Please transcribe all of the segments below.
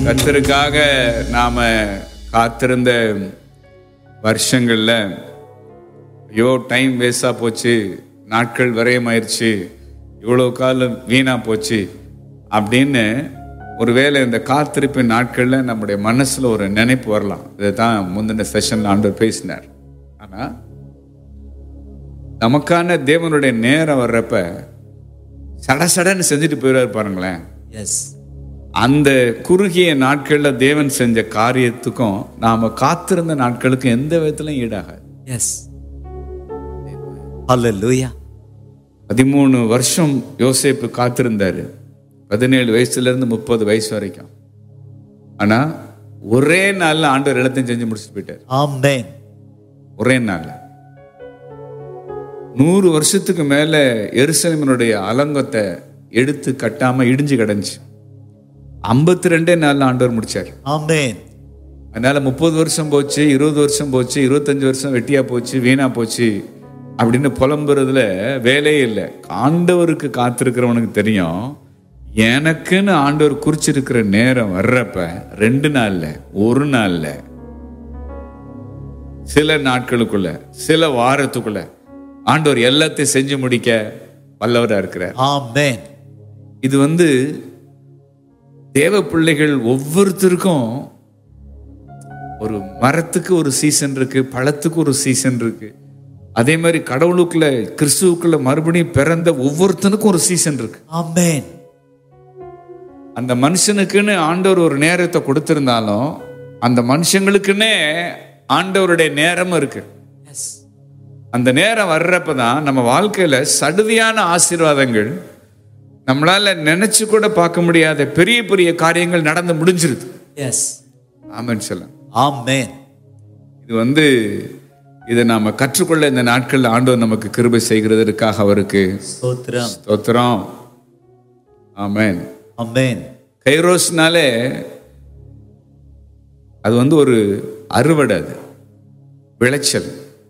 கர்த்தருக்காக நாம காத்திருந்த வருஷங்கள்ல ஐயோ டைம் வேஸ்டா போச்சு நாட்கள் விரயமாயிருச்சு இவ்வளோ காலம் வீணா போச்சு அப்படின்னு ஒருவேளை இந்த காத்திருப்பின் நாட்கள்ல நம்முடைய மனசுல ஒரு நினைப்பு வரலாம் இதுதான் முந்தின செஷன்ல ஆண்டவர் பேசினார் ஆனா நமக்கான தேவனுடைய நேரம் வர்றப்ப சடசடன்னு செஞ்சுட்டு போயிடுவார் பாருங்களேன் எஸ் அந்த குறுகிய நாட்கள்ல தேவன் செஞ்ச காரியத்துக்கும் நாம காத்திருந்த நாட்களுக்கும் எந்த விதத்திலும் ஈடாகாது எஸ் ஹalleluya பதிமூணு வருஷம் யோசேப்பு காத்திருந்தாரு பதினேழு வயசுல இருந்து முப்பது வயசு வரைக்கும் ஆனா ஒரே நாள்ல ஆண்டவர் எல்லாத்தையும் செஞ்சு முடிச்சுட்டு போயிட்டார் ஆமென் ஒரே நாள்ல நூறு வருஷத்துக்கு மேல எருசலேமினுடைய அலங்கத்தை எடுத்து கட்டாம இடிஞ்சு கிடந்துச்சு ஐம்பத்தி ரெண்டே நாள்ல ஆண்டவர் முடிச்சார் ஆமென் அதனால முப்பது வருஷம் போச்சு இருபது வருஷம் போச்சு இருபத்தஞ்சு வருஷம் வெட்டியா போச்சு வீணா போச்சு அப்படின்னு புலம்புறதுல வேலையே இல்லை ஆண்டவருக்கு காத்திருக்கிறவனுக்கு தெரியும் எனக்குன்னு ஆண்டவர் குறிச்சிருக்கிற நேரம் வர்றப்ப ரெண்டு நாள்ல ஒரு நாள்ல சில நாட்களுக்குள்ள சில வாரத்துக்குள்ள ஆண்டவர் எல்லாத்தையும் செஞ்சு முடிக்க வல்லவரா இருக்கிறார் ஆமென் இது வந்து தேவ பிள்ளைகள் ஒவ்வொருத்தருக்கும் ஒரு மரத்துக்கு ஒரு சீசன் இருக்கு பழத்துக்கு ஒரு சீசன் இருக்கு அதே மாதிரி கடவுளுக்குள்ள கிறிஸ்துவுக்குள்ள மறுபடியும் பிறந்த ஒவ்வொருத்தனுக்கும் ஒரு சீசன் இருக்கு ஆமென் அந்த மனுஷனுக்குன்னு ஆண்டவர் ஒரு நேரத்தை கொடுத்திருந்தாலும் அந்த மனுஷங்களுக்குன்னே ஆண்டவருடைய நேரம் இருக்கு எஸ் அந்த நேரம் வர்றப்ப தான் நம்ம வாழ்க்கையில சடுதியான ஆசீர்வாதங்கள் நம்மளால நினைச்சு கூட பார்க்க முடியாத பெரிய பெரிய காரியங்கள் நடந்து முடிஞ்சிருது எஸ் ஆமென் சொல்ல ஆமென் இது வந்து இதை நாம கற்றுக்கொள்ள இந்த நாட்கள்ல ஆண்டவர் நமக்கு கிருபை செய்கிறதற்காக அவருக்கு ஸ்தோத்திரம் ஸ்தோத்திரம் ஆமென் ஆமென் கைரோஸ்னாலே அது வந்து ஒரு அறுவடை அது விளைச்சல்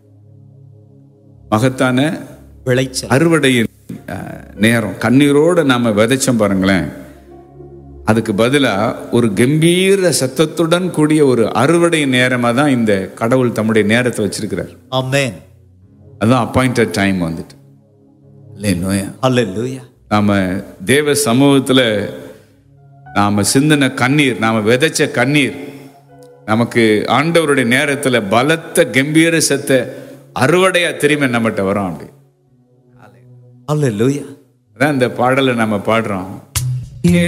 மகத்தான விளைச்சல் அறுவடையின் அஹ், நேரம் கண்ணீரோட நாம விதைச்சோம் பாருங்களேன் அதுக்கு பதிலா ஒரு கம்பீர சத்தத்துடன் கூடிய ஒரு அறுவடை நேரமா தான் இந்த கடவுள் தம்முடைய நேரத்தை வச்சிருக்கிறார் ஆமென் அதுதான் அப்பாயிண்டட் டைம் வந்துட்டு இல்லையா ஹalleluya நாம தேவ சமூகத்துல நாம சிந்தின கண்ணீர் நாம விதைச்ச கண்ணீர் நமக்கு ஆண்டவருடைய நேரத்துல பலத்த கம்பீர சத்த அறுவடையா திரும்பி நம்மகிட்ட வரும் அப்படி ஹalleluya அதான் இந்த பாடலை நம்ம பாடுறோம்